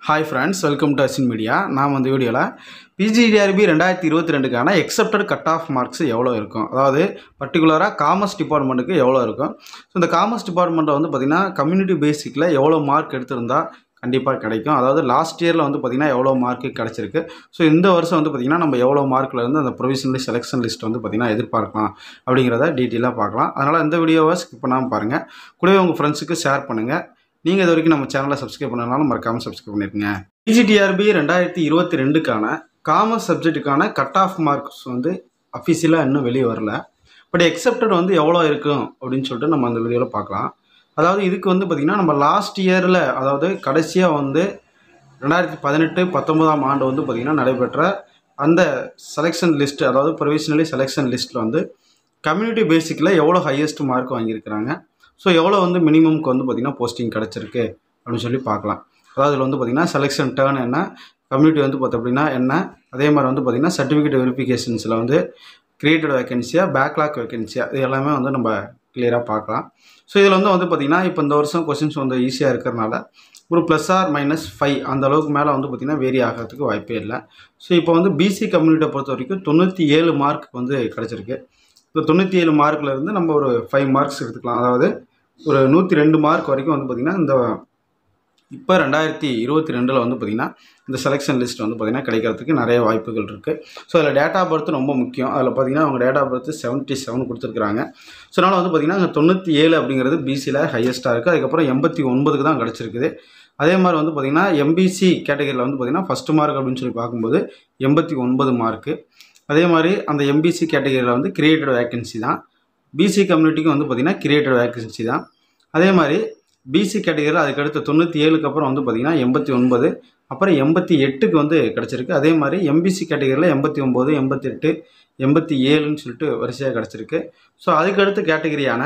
hi friends welcome to Asin media நாம் இந்த வீடியோவில் பிஜிடிஆர்பி ரெண்டாயிரத்தி இருபத்தி ரெண்டுக்கான எக்ஸப்டட் கட் ஆஃப் மார்க்ஸ் எவ்வளோ இருக்கும் அதாவது பர்டிகுலராக காமர்ஸ் டிபார்ட்மெண்ட்டுக்கு எவ்வளோ இருக்கும் ஸோ இந்த காமர்ஸ் டிபார்ட்மெண்ட்டில் வந்து பார்த்திங்கன்னா கம்யூனிட்டி பேசிக்கில் எவ்வளோ மார்க் எடுத்திருந்தா கண்டிப்பாக கிடைக்கும் அதாவது லாஸ்ட் இயரில் வந்து பார்த்திங்கன்னா எவ்வளோ மார்க்கு கிடச்சிருக்கு ஸோ இந்த வருஷம் வந்து பார்த்திங்கன்னா நம்ம எவ்வளோ மார்க்கில் இருந்து அந்த ப்ரொவிஷனலி செலெக்ஷன் லிஸ்ட் வந்து பார்த்திங்கன்னா எதிர்பார்க்கலாம் அப்படிங்கிறத டீட்டெயிலாக பார்க்கலாம் அதனால் இந்த வீடியோவை ஸ்கிப் பண்ணாமல் பாருங்கள் கூடவே உங்கள் ஃப்ரெண்ட்ஸுக்கு ஷேர் பண்ணுங்கள் நீங்கள் இது வரைக்கும் நம்ம சேனலை சப்ஸ்கிரைப் பண்ணனாலும் மறக்காமல் சப்ஸ்கிரைப் பண்ணிருக்கீங்க பிஜிடிஆர்பி ரெண்டாயிரத்தி இருபத்தி ரெண்டுக்கான காமர்ஸ் சப்ஜெக்ட்டுக்கான கட் ஆஃப் மார்க்ஸ் வந்து அஃபிஷியலாக இன்னும் வெளியே வரல பட் எக்ஸப்டட் வந்து எவ்வளோ இருக்கும் அப்படின்னு சொல்லிட்டு நம்ம அந்த வீடியோவில் பார்க்கலாம் அதாவது இதுக்கு வந்து பார்த்திங்கன்னா நம்ம லாஸ்ட் இயரில் அதாவது கடைசியாக வந்து ரெண்டாயிரத்தி பதினெட்டு பத்தொன்பதாம் ஆண்டு வந்து பார்த்திங்கன்னா நடைபெற்ற அந்த செலெக்ஷன் லிஸ்ட் அதாவது ப்ரொவிஷனலி செலெக்ஷன் லிஸ்ட்டில் வந்து கம்யூனிட்டி பேசிக்கில் எவ்வளோ ஹையஸ்ட் மார்க் வாங்கியிருக்கிறாங்க ஸோ எவ்வளோ வந்து மினிமம்க்கு வந்து பார்த்திங்கன்னா போஸ்டிங் கிடச்சிருக்கு அப்படின்னு சொல்லி பார்க்கலாம் அதாவது இதில் வந்து பார்த்திங்கன்னா செலெக்ஷன் டேர்ன் என்ன கம்யூனிட்டி வந்து பார்த்தோம் அப்படின்னா என்ன அதே மாதிரி வந்து பார்த்திங்கன்னா சர்டிஃபிகேட் வெரிஃபிகேஷன்ஸில் வந்து கிரியேட்டட் வேகன்சியா பேக்லாக் வேகன்சியா இது எல்லாமே வந்து நம்ம கிளியராக பார்க்கலாம் ஸோ இதில் வந்து வந்து பார்த்திங்கன்னா இப்போ இந்த வருஷம் கொஷின்ஸ் வந்து ஈஸியாக இருக்கிறனால ஒரு ப்ளஸ் ஆர் மைனஸ் ஃபைவ் அந்த அளவுக்கு மேலே வந்து பார்த்திங்கன்னா வேரி ஆகிறதுக்கு வாய்ப்பே இல்லை ஸோ இப்போ வந்து பிசி கம்யூனிட்டியை பொறுத்த வரைக்கும் தொண்ணூற்றி ஏழு மார்க் வந்து கிடச்சிருக்கு இந்த தொண்ணூற்றி ஏழு மார்க்கில் இருந்து நம்ம ஒரு ஃபைவ் மார்க்ஸ் எடுத்துக்கலாம் அதாவது ஒரு நூற்றி ரெண்டு மார்க் வரைக்கும் வந்து பார்த்திங்கன்னா இந்த இப்போ ரெண்டாயிரத்தி இருபத்தி ரெண்டில் வந்து பார்த்திங்கன்னா இந்த செலெக்ஷன் லிஸ்ட் வந்து பார்த்திங்கன்னா கிடைக்கிறதுக்கு நிறைய வாய்ப்புகள் இருக்குது ஸோ அதில் டேட் ஆஃப் பர்த் ரொம்ப முக்கியம் அதில் பார்த்திங்கன்னா அவங்க date of birth seventy seven கொடுத்துருக்குறாங்க ஸோ அதனால் வந்து பார்த்திங்கன்னா அங்கே தொண்ணூற்றி ஏழு அப்படிங்கிறது பிசியில் ஹையஸ்ட்டாக இருக்குது அதுக்கப்புறம் எண்பத்தி ஒன்பதுக்கு தான் கிடச்சிருக்குது அதே மாதிரி வந்து பார்த்திங்கன்னா எம்பிசி கேட்டகரியில் வந்து பார்த்திங்கன்னா ஃபஸ்ட்டு மார்க் அப்படின்னு சொல்லி பார்க்கும்போது எண்பத்தி ஒன்பது மார்க்கு அதே மாதிரி அந்த எம்பிசி கேட்டகரியில் வந்து கிரியேட்டட் வேக்கன்சி தான் பிசி கம்யூனிட்டிக்கு வந்து பார்த்திங்கன்னா கிரியேட்டட் வேக்கன்சி தான் அதே மாதிரி பிசி கேட்டகரியில் அதுக்கடுத்து தொண்ணூற்றி ஏழுக்கு அப்புறம் வந்து பார்த்திங்கன்னா எண்பத்தி ஒன்பது அப்புறம் எண்பத்தி எட்டுக்கு வந்து கிடச்சிருக்கு அதே மாதிரி எம்பிசி கேட்டகரியில் எண்பத்தி ஒம்பது எண்பத்தெட்டு எண்பத்தி ஏழுன்னு சொல்லிட்டு வரிசையாக கிடச்சிருக்கு ஸோ அதுக்கடுத்து கேட்டகரியான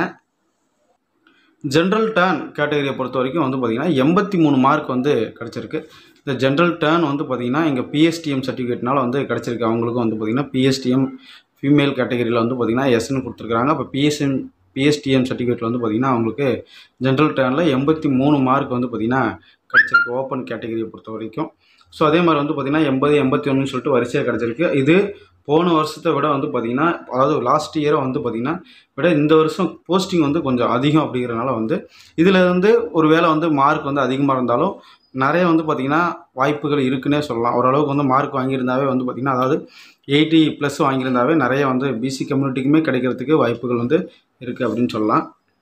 ஜென்ரல் டேர்ன் கேட்டகரியை பொறுத்த வரைக்கும் வந்து பார்த்திங்கன்னா எண்பத்தி மூணு மார்க் வந்து கிடச்சிருக்கு இந்த ஜென்ரல் டேர்ன் வந்து பார்த்திங்கன்னா இங்கே பிஎஸ்டிஎம் சர்டிஃபிகேட்னால வந்து கிடச்சிருக்கு அவங்களுக்கும் வந்து பார்த்திங்கன்னா பிஎஸ்டிஎம் ஃபீமேல் கேட்டகரியில் வந்து பார்த்திங்கன்னா எஸ்ன்னு கொடுத்துருக்காங்க அப்போ பிஎஸ்எம் பிஎஸ்டிஎம் சர்டிஃபிகேட்டில் வந்து பார்த்திங்கன்னா அவங்களுக்கு ஜென்ரல் டேர்னில் எண்பத்தி மூணு மார்க் வந்து பார்த்திங்கன்னா கிடச்சிருக்கு ஓப்பன் கேட்டகரியை பொறுத்த வரைக்கும் ஸோ அதே மாதிரி வந்து பார்த்திங்கன்னா எண்பது எண்பத்தி ஒன்றுன்னு சொல்லிட்டு வரிசையாக கிடச்சிருக்கு இது போன வருஷத்தை விட வந்து பார்த்திங்கன்னா அதாவது லாஸ்ட் இயரை வந்து பார்த்திங்கன்னா விட இந்த வருஷம் போஸ்டிங் வந்து கொஞ்சம் அதிகம் அப்படிங்கிறனால வந்து இதில் வந்து ஒரு வேளை வந்து மார்க் வந்து அதிகமாக இருந்தாலும் நிறைய வந்து பார்த்திங்கன்னா வாய்ப்புகள் இருக்குன்னே சொல்லலாம் ஓரளவுக்கு வந்து மார்க் வாங்கியிருந்தாவே வந்து பார்த்திங்கன்னா அதாவது எயிட்டி ப்ளஸ் வாங்கியிருந்தாவே நிறைய வந்து பிசி கம்யூனிட்டிக்குமே கிடைக்கிறதுக்கு வாய்ப்புகள் வந்து இருக்குது அப்படின்னு சொல்லலாம்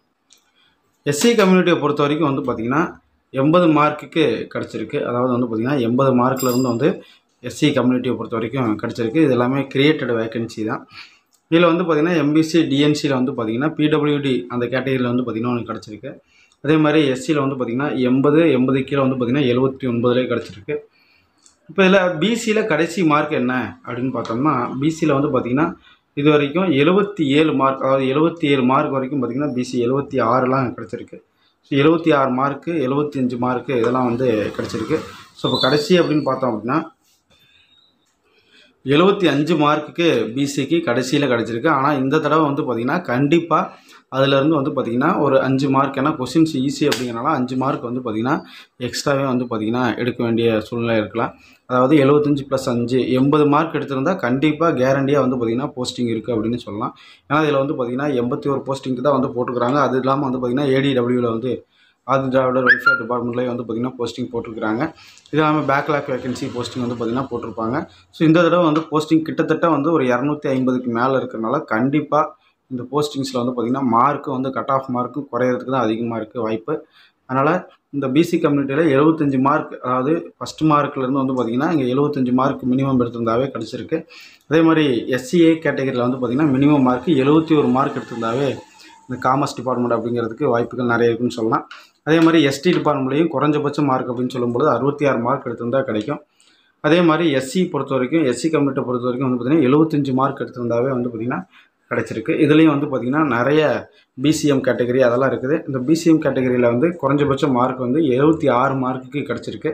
எஸ்சி கம்யூனிட்டியை பொறுத்த வரைக்கும் வந்து பார்த்திங்கன்னா எண்பது மார்க்குக்கு கிடச்சிருக்கு அதாவது வந்து பார்த்திங்கன்னா எண்பது மார்க்கில் இருந்து வந்து எஸ்சி கம்யூனிட்டியை பொறுத்த வரைக்கும் கிடச்சிருக்கு இது எல்லாமே கிரியேட்டட் வேக்கன்சி தான் இதில் வந்து பார்த்திங்கன்னா எம்பிசி டிஎன்சியில் வந்து பார்த்திங்கன்னா பிடபிள்யூடி அந்த கேட்டகரியில் வந்து பார்த்திங்கன்னா ஒன்று கிடச்சிருக்கு அதே மாதிரி எஸ்சியில் வந்து பார்த்திங்கன்னா எண்பது எண்பது கீழே வந்து பார்த்திங்கன்னா எழுபத்தி ஒன்பதுலேயே கிடச்சிருக்கு இப்போ இதில் பிசியில் கடைசி மார்க் என்ன அப்படின்னு பார்த்தோம்னா பிசியில் வந்து பார்த்திங்கன்னா இது வரைக்கும் எழுபத்தி ஏழு மார்க் அதாவது எழுபத்தி ஏழு மார்க் வரைக்கும் பார்த்திங்கன்னா பிசி எழுபத்தி ஆறுலாம் கிடச்சிருக்கு ஸோ எழுபத்தி ஆறு மார்க்கு எழுபத்தி அஞ்சு மார்க்கு இதெல்லாம் வந்து கிடச்சிருக்கு ஸோ இப்போ கடைசி அப்படின்னு பார்த்தோம் அப்படின்னா எழுபத்தி அஞ்சு மார்க்குக்கு பிசிக்கு கடைசியில் கிடச்சிருக்கு ஆனால் இந்த தடவை வந்து பார்த்திங்கன்னா கண்டிப்பாக அதிலேருந்து வந்து பார்த்திங்கன்னா ஒரு அஞ்சு மார்க் ஏன்னா கொஷின்ஸ் ஈஸி அப்படிங்கிறனால அஞ்சு மார்க் வந்து பார்த்திங்கன்னா எக்ஸ்ட்ராவே வந்து பார்த்திங்கன்னா எடுக்க வேண்டிய சூழ்நிலை இருக்கலாம் அதாவது எழுபத்தஞ்சு ப்ளஸ் அஞ்சு எண்பது மார்க் எடுத்திருந்தால் கண்டிப்பாக கேரண்டியாக வந்து பார்த்திங்கன்னா போஸ்டிங் இருக்குது அப்படின்னு சொல்லலாம் ஏன்னா இதில் வந்து பார்த்திங்கன்னா எண்பத்தி ஒரு போஸ்டிங்க்கு தான் வந்து போட்டுக்கிறாங்க அது இல்லாமல் வந்து பார்த்திங்கன்னா ஏடிடபிள்யூவில் வந்து ஆதி திராவிடர் வெல்ஃபேர் டிபார்ட்மெண்ட்லேயே வந்து பார்த்திங்கன்னா போஸ்டிங் போட்டிருக்கிறாங்க இது இல்லாமல் பேக்லாக் வேகன்சி போஸ்டிங் வந்து பார்த்திங்கன்னா போட்டிருப்பாங்க ஸோ இந்த தடவை வந்து போஸ்டிங் கிட்டத்தட்ட வந்து ஒரு இரநூத்தி ஐம்பதுக்கு மேலே இருக்கிறனால கண்டிப்பாக இந்த போஸ்டிங்ஸில் வந்து பார்த்திங்கன்னா மார்க்கு வந்து கட் ஆஃப் மார்க்கு குறையிறதுக்கு தான் அதிகமாக இருக்குது வாய்ப்பு அதனால் இந்த பிசி கம்யூனிட்டியில் எழுபத்தஞ்சு மார்க் அதாவது ஃபஸ்ட் மார்க்லேருந்து வந்து பார்த்திங்கன்னா இங்கே எழுபத்தஞ்சு மார்க் மினிமம் எடுத்திருந்தாவே கிடச்சிருக்கு அதே மாதிரி எஸ்சிஏ கேட்டகரியில் வந்து பார்த்திங்கன்னா மினிமம் மார்க் எழுபத்தி ஒரு மார்க் எடுத்திருந்தாவே இந்த காமர்ஸ் டிபார்ட்மெண்ட் அப்படிங்கிறதுக்கு வாய்ப்புகள் நிறைய இருக்குன்னு சொல்லலாம் அதே மாதிரி எஸ்டி டிபார்ட்மெண்ட்லேயும் குறைஞ்சபட்ச மார்க் அப்படின்னு சொல்லும்போது அறுபத்தி ஆறு மார்க் எடுத்திருந்தால் கிடைக்கும் அதே மாதிரி எஸ்சி பொறுத்த வரைக்கும் எஸ்சி கம்யூனிட்டியை பொறுத்த வரைக்கும் வந்து பார்த்திங்கன்னா எழுபத்தஞ்சு மார்க் எடுத்திருந்தாவே வந்து பார்த்திங்கன்னா கிடச்சிருக்கு இதுலேயும் வந்து பார்த்திங்கன்னா நிறைய பிசிஎம் கேட்டகரி அதெல்லாம் இருக்குது இந்த பிசிஎம் கேட்டகரியில் வந்து குறைஞ்சபட்ச மார்க் வந்து எழுபத்தி ஆறு மார்க்குக்கு கிடச்சிருக்கு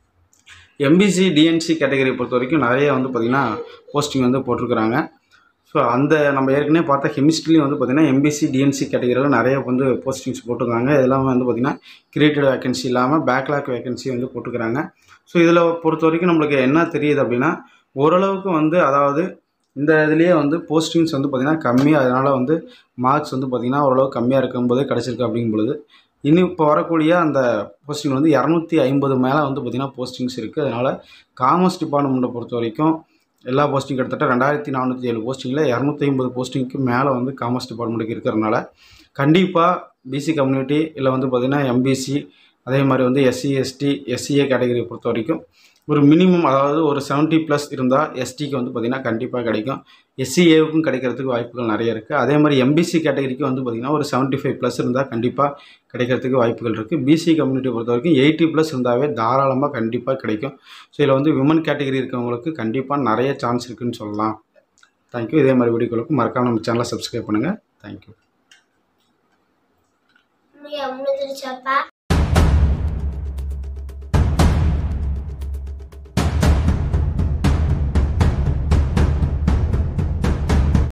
எம்பிசி டிஎன்சி கேட்டகரியை பொறுத்த வரைக்கும் நிறைய வந்து பார்த்திங்கன்னா போஸ்டிங் வந்து போட்டிருக்கிறாங்க ஸோ அந்த நம்ம ஏற்கனவே பார்த்த கெமிஸ்ட்ரிலையும் வந்து பார்த்திங்கன்னா எம்பிசி டிஎன்சி கேட்டகரியில் நிறைய வந்து போஸ்டிங்ஸ் போட்டிருக்காங்க இதெல்லாம் வந்து பார்த்திங்கன்னா கிரியேட்டட் வேகன்சி இல்லாமல் பேக்லாக் வேகன்சி வந்து போட்டுக்கிறாங்க ஸோ இதில் பொறுத்த வரைக்கும் நம்மளுக்கு என்ன தெரியுது அப்படின்னா ஓரளவுக்கு வந்து அதாவது இந்த இதுலேயே வந்து போஸ்டிங்ஸ் வந்து பார்த்திங்கன்னா கம்மி அதனால் வந்து மார்க்ஸ் வந்து பார்த்திங்கன்னா ஓரளவு கம்மியாக இருக்கும்போது கிடச்சிருக்கு அப்படிங்கும் பொழுது இன்னும் இப்போ வரக்கூடிய அந்த போஸ்டிங் வந்து இரநூத்தி ஐம்பது மேலே வந்து பார்த்திங்கன்னா போஸ்டிங்ஸ் இருக்குது அதனால் காமர்ஸ் டிபார்ட்மெண்ட்டை பொறுத்த வரைக்கும் எல்லா போஸ்டிங் கிட்டத்தட்ட ரெண்டாயிரத்தி நானூற்றி ஏழு போஸ்டிங்கில் இரநூத்தி ஐம்பது போஸ்டிங்க்கு மேலே வந்து காமர்ஸ் டிபார்ட்மெண்ட்டுக்கு இருக்கிறனால கண்டிப்பாக பிசி கம்யூனிட்டி இல்லை வந்து பார்த்திங்கன்னா எம்பிசி அதே மாதிரி வந்து எஸ்சி எஸ்டி எஸ்சிஏ கேட்டகரியை பொறுத்த வரைக்கும் ஒரு மினிமம் அதாவது ஒரு செவன்ட்டி ப்ளஸ் இருந்தால் எஸ்டிக்கு வந்து பார்த்திங்கன்னா கண்டிப்பாக கிடைக்கும் எஸ்சிஏவுக்கும் கிடைக்கிறதுக்கு வாய்ப்புகள் நிறைய இருக்குது அதே மாதிரி எம்பிசி கேட்டகரிக்கு வந்து பார்த்திங்கன்னா ஒரு செவன்ட்டி ஃபைவ் ப்ளஸ் இருந்தால் கண்டிப்பாக கிடைக்கிறதுக்கு வாய்ப்புகள் இருக்குது பிசி கம்யூனிட்டி பொறுத்த வரைக்கும் எயிட்டி ப்ளஸ் இருந்தாவே தாராளமாக கண்டிப்பாக கிடைக்கும் ஸோ இதில் வந்து விமன் கேட்டகரி இருக்கவங்களுக்கு கண்டிப்பாக நிறைய சான்ஸ் இருக்குதுன்னு சொல்லலாம் தேங்க்யூ இதே மாதிரி வீடியோக்களுக்கு மறக்காம நம்ம சேனலை சப்ஸ்கிரைப் பண்ணுங்கள் தேங்க்யூ முடிஞ்சிருச்சாப்பா